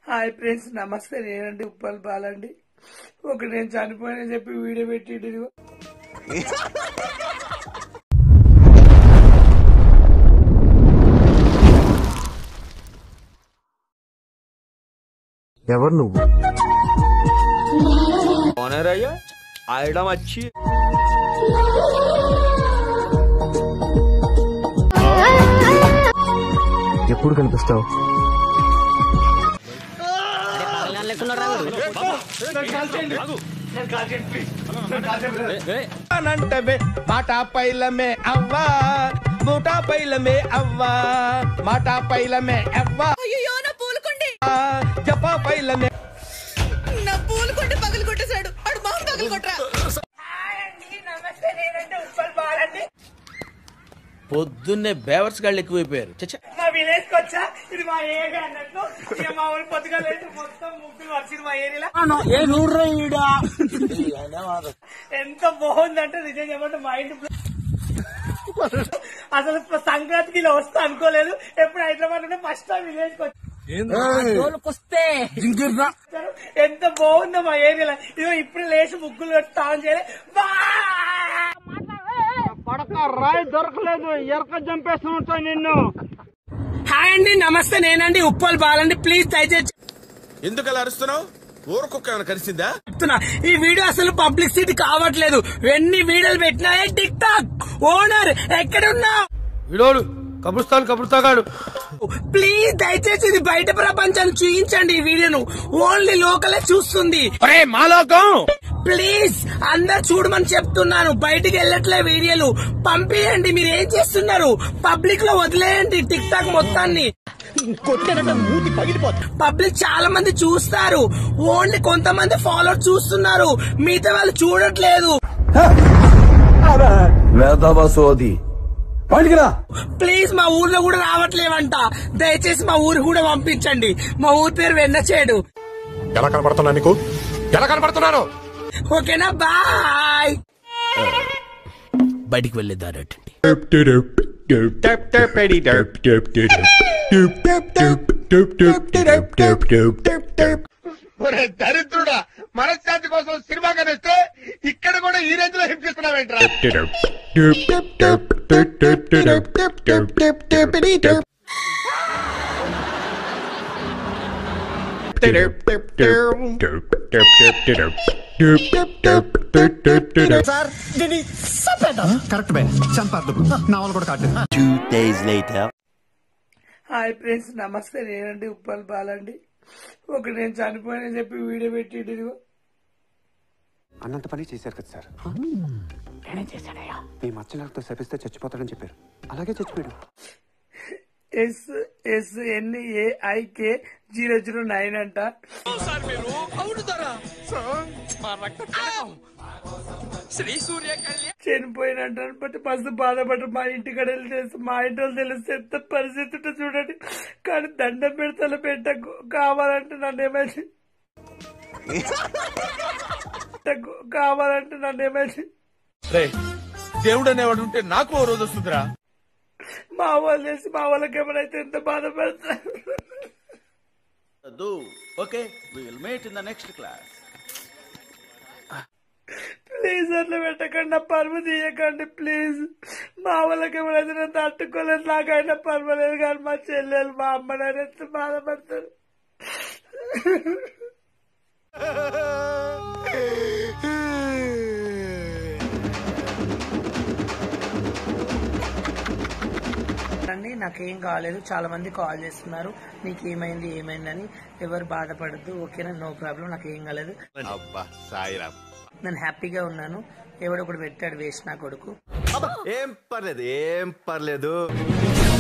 Hi friends నమస్తే నేనండి ఉప్పల్ బాలండి ఒక నేను చనిపోయిన చెప్పి వీడియో పెట్టి ఇదిగో ఎవరు నువ్వు ఓనర్ అయ్యా ఆడడం వచ్చి ఎప్పుడు కనిపిస్తావు అనంటమే మాట పైలమే అవ్వా మూట పైలమే అవ్వా మాట పైలమే అవ్వా అయ్యో నా పూలకుండి జప పైలమే నా పూలకుండి పగలు కొట్టేశాడు అడు మొహం పగలు కొట్టరా నమస్తే నేనండి ఉప్పల్ బాలండి పొద్దున్నే బేవర్స్ గాళ్ళు ఎక్కువైపోయారు చచ్చా మా విలేజ్ కి వచ్చా ఇది మా ఏరియా అన్నట్టు ఇక మా ఊరు పొద్దుగా లేదు మొత్తం ముగ్గులు వచ్చింది మా ఏరియాలో ఎంత బాగుందంటే నిజం చెప్పండి మా ఇంటి అసలు సంక్రాంతికి ఇలా వస్తా అనుకోలేదు ఎప్పుడు హైదరాబాద్ ఉంటే ఫస్ట్ టైం విలేజ్ కి వచ్చాను ఎంత బాగుందో మా ఏరియాలో ఇదిగో ఇప్పుడు లేచి ముగ్గులు పెట్టి తాను చేయలే బా! హాయ్ అండి నమస్తే నేనండి ఉప్పల్ బాలండి ప్లీజ్ దయచేసి ఎందుకు అలా అరుస్తున్నావు ఊరకొక్క ఏమైనా కలిసిందా చెప్తున్నా ఈ వీడియో అసలు పబ్లిసిటీ కావట్లేదు ఎన్ని వీడియోలు పెట్టినాయే టిక్ టాక్ ఓనర్ ఎక్కడున్నా విడోడు కబురుస్తాను కబురుతాగాడు ప్లీజ్ దయచేసి ఇది బయట ప్రపంచాన్ని చూపించండి ఈ వీడియోను ఓన్లీ లోకలే చూస్తుంది ఒరే మాలోకం ప్లీజ్ అందరు చూడమని చెప్తున్నాను బయటికి వెళ్ళట్లే వీడియోలు పంపించండి మీరు ఏం చేస్తున్నారు పబ్లిక్ లో వదిలేయండి టిక్ టాక్ మొత్తాన్ని పబ్లిక్ చాలా మంది చూస్తారు ఓన్లీ కొంతమంది ఫాలో చూస్తున్నారు మిగతా వాళ్ళు చూడట్లేదు వేదవసోది ప్లీజ్ మా ఊర్లో కూడా రావట్లేవంట దయచేసి మా ఊరు కూడా పంపించండి మా ఊరి పేరు వెన్నచేడు ఎలా కనపడుతున్నా నీకు ఎలా కనపడుతున్నాను ఓకేనా బాయ్ బయటికి వెళ్ళేదారటండి దరిద్రుడా మనశ్శాంతి కోసం సినిమా కనిస్తే ఇక్కడ కూడా ఈ రేంజ్ లో హింసిస్తున్నావేంట్రా కరెక్ట్ బే చంపార్థం నా వాళ్ళు కూడా కాట్లేదు హాయ్ ఫ్రెండ్స్ నమస్తే నేనండి ఉప్పల్ బాలండి ఒక నేను చనిపోయిన చెప్పి వీడియో పెట్టి ఇదిగో అన్నంత పని చేశారు కదా సార్ మీ మచ్చలతో శపిస్తే చచ్చిపోతాడని చెప్పారు అలాగే చచ్చిపోయాడు S S N AIK zero zero nine అంట చనిపోయినంటారు బట్ మస్తు బాధపడ్డారు మా ఇంటికాడ వెళ్ళి తెలుసు మా ఇంటి వాళ్ళు తెలిస్తే ఎంత పరిస్థితి ఉంటుందో చూడండి కానీ దండం పెడతా పెట్ట కావాలంటే నన్ను ఏమైంది కావాలంటే నన్ను ఏమైంది దేవుడు అనేవాడు ఉంటే నాకు ఓ రోజు వస్తుందిరా మా వాళ్ళు చేసి మా వాళ్ళకి ఏమైనా ఎంత బాధపడతారు okay will meet in the next class please అట్లా పెట్టకండి నా పరువు తీయకండి ప్లీజ్ మా వాళ్ళకి ఏమైనా నేను తట్టుకోలేదు నాకైనా పర్వాలేదు కానీ మా చెల్లెలు మా అమ్మ నాన్న ఎంత బాధపడతారు అండి నాకేం కాలేదు చాలా మంది కాల్ చేస్తున్నారు నీకు ఏమైంది ఏమైందని ఎవరు బాధపడద్దు ఓకేనా నో ప్రాబ్లం నాకు ఏం కాలేదు అబ్బా సాయిరామ్ నేను హ్యాపీగా ఉన్నాను ఎవడొకడు పెట్టాడు వేస్ట్ నా కొడుకు ఏం పర్లేదు ఏం పర్లేదు